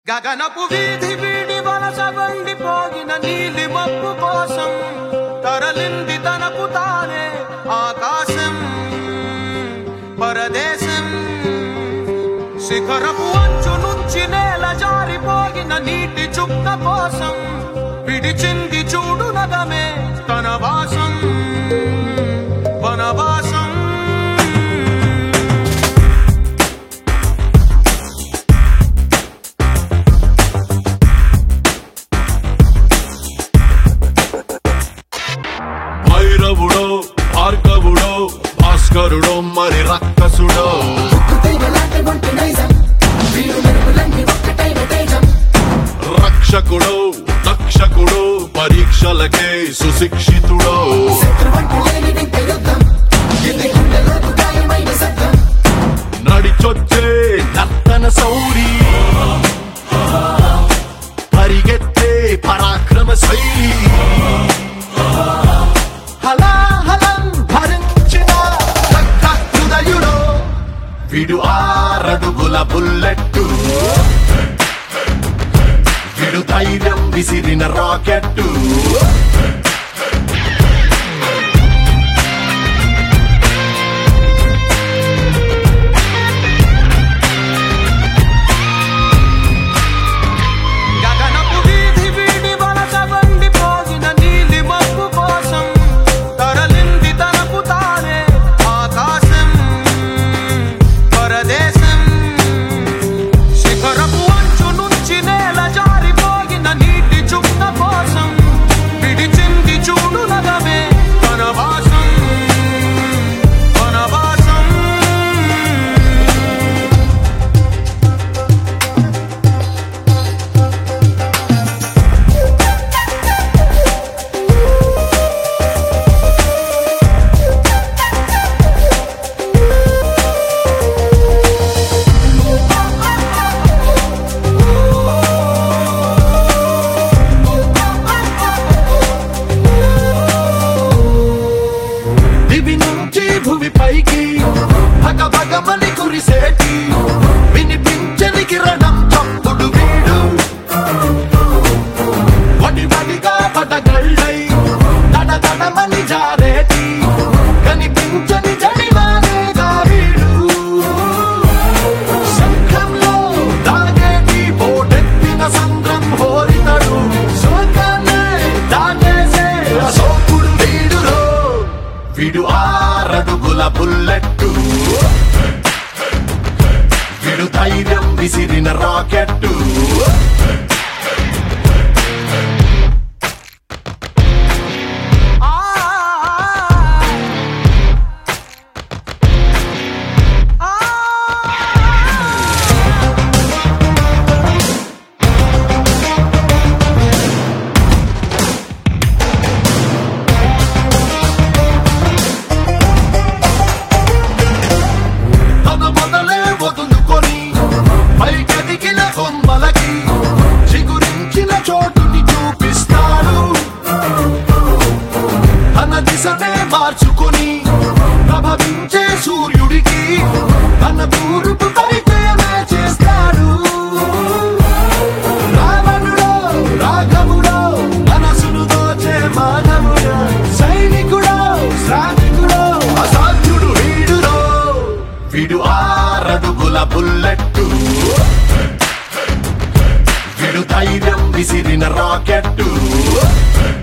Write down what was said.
గగనపు వీధి వీడి వలస వండిపోగిన నీలి మబ్బు కోసం తరలింది తనకు తానే ఆకాశం పరదేశం శిఖరపు అంచు నుంచి నేల జారిపోగిన నీటి చుక్క కోసం విడిచింది చూడు నగమే తన వాసం వనవాసం భైరవుడో భార్గవుడో భాస్కరుడో మరి రక్కసుడో రక్షకుడో రక్షకుడో పరీక్షలకే సుశిక్షితుడో నడిచొచ్చే నర్తన సౌరి పరిగెత్తే పరాక్రమ శైలి హలాహలం భరించిన రక్త హృదయుడు విడు ఆరడుగుల బుల్లెట్టు విడు ధైర్యం విసిరిన రాకెట్టు గగనపు వీధి వీడి వలస వండిపోగిన నీలి మబ్బు కోసం తరలింది తనకు తానే ఆకాశం పరదేశం శిఖరపు అంచు నుంచి నేల జారిపోగిన నీటి చుక్క కోసం విడిచింది చూడు నగమే వనవాసం వనవాసం దివి నుంచి భూమి పైకి భగ భగమని కురిసేటి వినిపించని కిరణం చప్పుడు వీడు వడి వడిగా పడగళ్ళై తడ తడమని జారేటి కనిపించని జడివానేగా వీడు శంఖంలో దాగేటి పోటెత్తిన సంద్రం హోరితడు స్వర్గాన్నే దాటేసే అశోకుడు వీడురో విడు ఆరడుగుల బుల్లెట్టు విడు ధైర్యం విసిరిన రాకెట్టు తన మొదలే వదులుకొని పైకెదిగిన కొమ్మలకి చిగురించిన చోటుని చూపిస్తాడు తన దిశనే మార్చుకొని ప్రభవించే సూర్యుడికి తన తూర్పు పరిచయమే చేస్తాడు రావణుడో రాఘవుడో మనసును దోచే మానవుడో సైనికుడో శ్రామికుడో అసాధ్యుడు వీడురో విడు ఆరడుగుల బుల్లెట్టు విడు ధైర్యం విసిరిన రాకెట్టు